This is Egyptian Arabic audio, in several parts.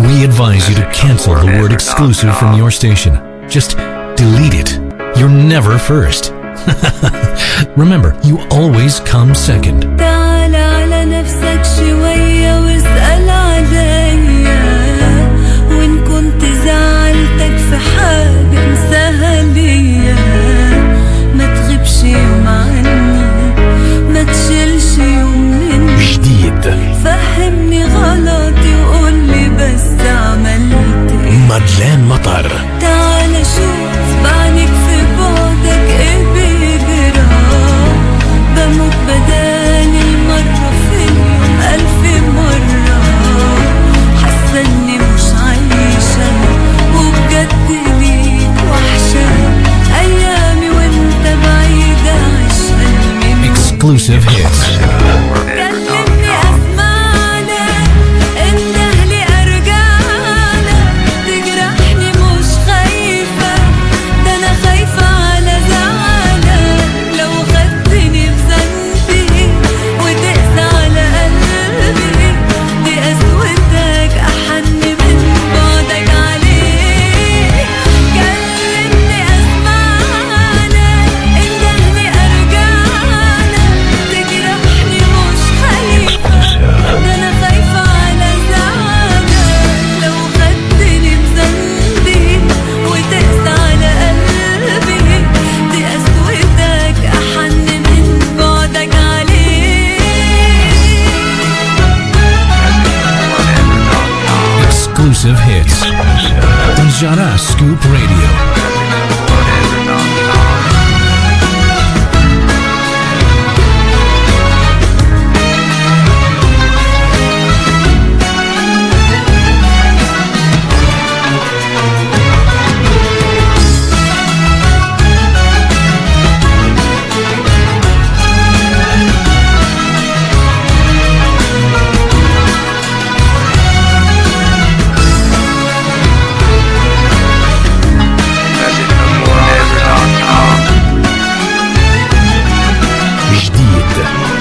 we advise you to cancel the word exclusive from your station. Just delete it. You're never first. Remember, you always come second. تعال على نفسك شوية واسأل عليا وإن كنت زعلتك في حاجة انساها ليا ما تغيبش يوم عني ما تشيلش يوم مني جديد فهمني غلطي وقولي بس عملت ايه مدلان مطر تعال شوف بعينك في بعدك ايه بيجرى بموت بدالي مرة في اليوم ألف مرة حاسة إني مش عايشة وبجد ليك وحشة أيامي وأنت بعيدة عشقة من exclusive hits. كلمني اسمعلك انده لي ارجعلك تجرحني مش خايفة ده انا خايفة على زعلك لو خدتني بذنبي وتقسى على قلبي دي قسوتك احن من بعدك عليه كلمني اسمعلك انده لي ارجعلك تجرحني مش خايفة ده انا خايفة على زعلك لو خدتني بذنبي وتقسى على قلبي دي قسوتك احن من بعدك عليه Exclusive hits. Jara Scoop Radio. جديد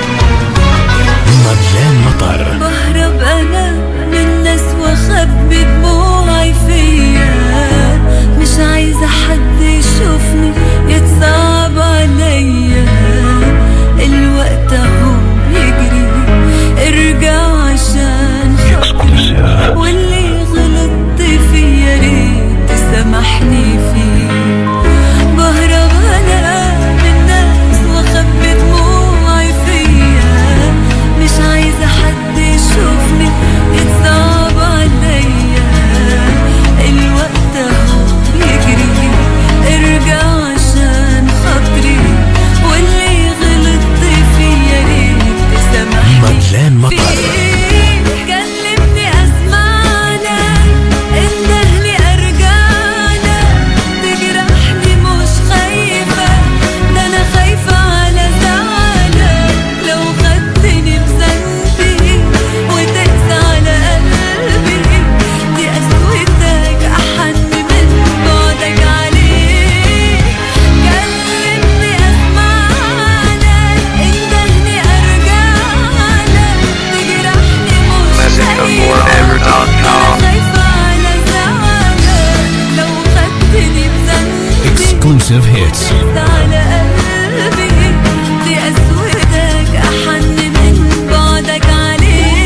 مدلان مطر بهرب انا من الناس واخبي دموعي فيا مش عايزه حد يشوفني يتصعب عليا الوقت اهو بيجري ارجع عشان خاطري واللي غلطت فيه يا ريت تسامحني فيه بهرب انا من الناس واخبي دموعي فيا مش عايزه حد يشوفني يتصعب عليا الوقت اهو بيجري ارجع عشان خاطري واللي غلطت فيه يا ريت تسامحني مدلان مطر فيه كلمني اسمعلك اندهلي ارجعلك تجرحني مش خايفة ده انا خايفة على زعلك لو خدتني بذنبي وتقسى على قلبي دي قسوتك احن من بعدك عليه كلمني اسمعلك اندهلي ارجعلك تجرحني مش خايفة MagicOfForever.com. خايفة على زعلك لو خدتني بذنبي Exclusive hits. على قلبي دي قسوتك أحن من بعدك عليه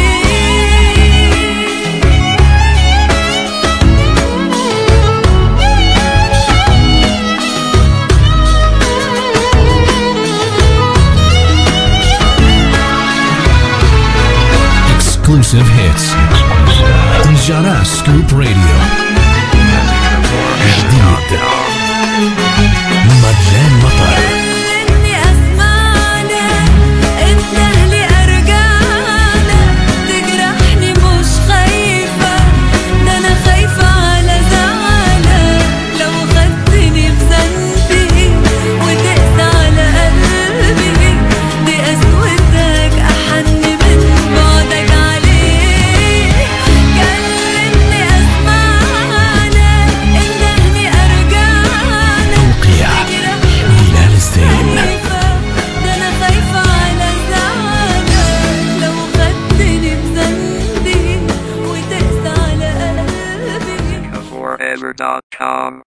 Exclusive hits. Jara Scoop Radio. جديد مدلان مطر كلمني أسمعلك اندهلي أرجعلك تجرحني مش خايفة ده أنا خايفة على زعلك لو خدتني بذنبي وتقسى على قلبي دي قسوتك أحن من بعدك عليه كلمني أسمعلك اندهلي أرجعلك توقيع تجرحني ميلاد forever.com.